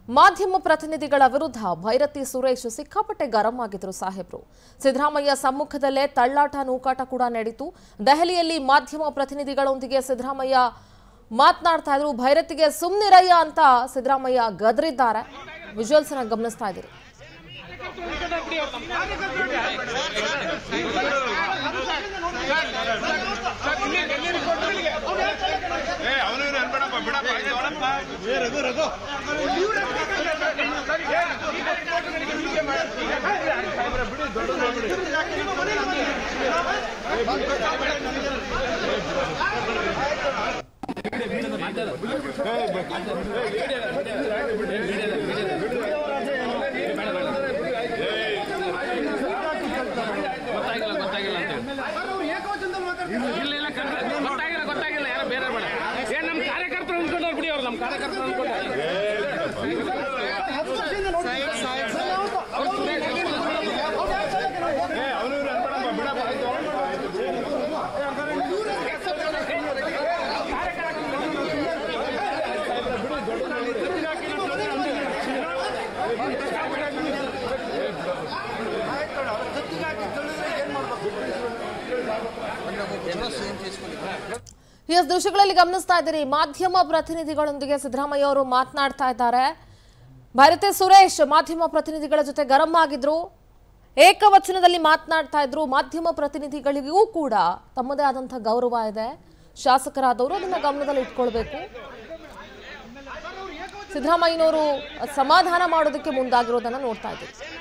ಮಾಧ್ಯಮ ಪ್ರತಿನಿಧಿಗಳ ವಿರುದ್ಧ ಭೈರತಿ ಸುರೇಶ್ ಸಿಕ್ಕಾಪಟ್ಟೆ ಗರಂ ಆಗಿದ್ರು ಸಾಹೇಬ್ರು ಸಿದ್ದರಾಮಯ್ಯ ಸಮ್ಮುಖದಲ್ಲೇ ತಳ್ಳಾಟ ನೂಕಾಟ ಕೂಡ ನಡೀತು ದೆಹಲಿಯಲ್ಲಿ ಮಾಧ್ಯಮ ಪ್ರತಿನಿಧಿಗಳೊಂದಿಗೆ ಸಿದ್ದರಾಮಯ್ಯ ಮಾತನಾಡ್ತಾ ಇದ್ರು ಭೈರತಿಗೆ ಸುಮ್ನಿರಯ್ಯ ಅಂತ ಸಿದ್ದರಾಮಯ್ಯ ಗದರಿದ್ದಾರೆ ವಿಜುವಲ್ಸ್ ಅನ್ನ ಗಮನಿಸ್ತಾ ಇದ್ದೀರಿ ಅವನು ಅನ್ಬೇಡಪ್ಪ ಬಿಡಪ್ಪ ಇದು ಅವನಪ್ಪ. ಗೊತ್ತಾಗಿಲ್ಲ ಗೊತ್ತಾಗಿಲ್ಲ ಅಂತ ಇಲ್ಲ ಇಲ್ಲ ಕರೆಕ್ಟ್. ಗೊತ್ತಾಗಿಲ್ಲ ಗೊತ್ತಾಗಿಲ್ಲ ಯಾರೋ ಬೇರೆ ಬೇಡ ಏನ್ ನಮ್ಮ ಕಾರ್ಯಕರ್ತರು ಅನ್ಕೊಂಡವ್ರು ಬಿಡಿ ಅವ್ರು ನಮ್ಮ ಕಾರ್ಯಕರ್ತರು ಅನ್ಕೊಂಡ್ರೆ ಅವನು ಅನ್ಬೇಡಪ್ಪ ಬಿಡಪ್ಪ ಇದು ಅವನಪ್ಪ. ಎಸ್ ದೃಶ್ಯಗಳಲ್ಲಿ ಗಮನಿಸ್ತಾ ಇದ್ದೀರಿ ಮಾಧ್ಯಮ ಪ್ರತಿನಿಧಿಗಳೊಂದಿಗೆ ಸಿದ್ದರಾಮಯ್ಯ ಅವರು ಮಾತನಾಡ್ತಾ ಇದ್ದಾರೆ ಭಾರತಿ ಸುರೇಶ್ ಮಾಧ್ಯಮ ಪ್ರತಿನಿಧಿಗಳ ಜೊತೆ ಗರಂ ಆಗಿದ್ರು ಏಕವಚನದಲ್ಲಿ ಮಾತನಾಡ್ತಾ ಇದ್ರು ಮಾಧ್ಯಮ ಪ್ರತಿನಿಧಿಗಳಿಗೂ ಕೂಡ ತಮ್ಮದೇ ಆದಂತಹ ಗೌರವ ಇದೆ ಶಾಸಕರಾದವರು ಅದನ್ನ ಗಮನದಲ್ಲಿ ಇಟ್ಕೊಳ್ಬೇಕು ಸಿದ್ದರಾಮಯ್ಯನವರು ಸಮಾಧಾನ ಮಾಡೋದಕ್ಕೆ ಮುಂದಾಗಿರೋದನ್ನ ನೋಡ್ತಾ ಇದ್ದೀವಿ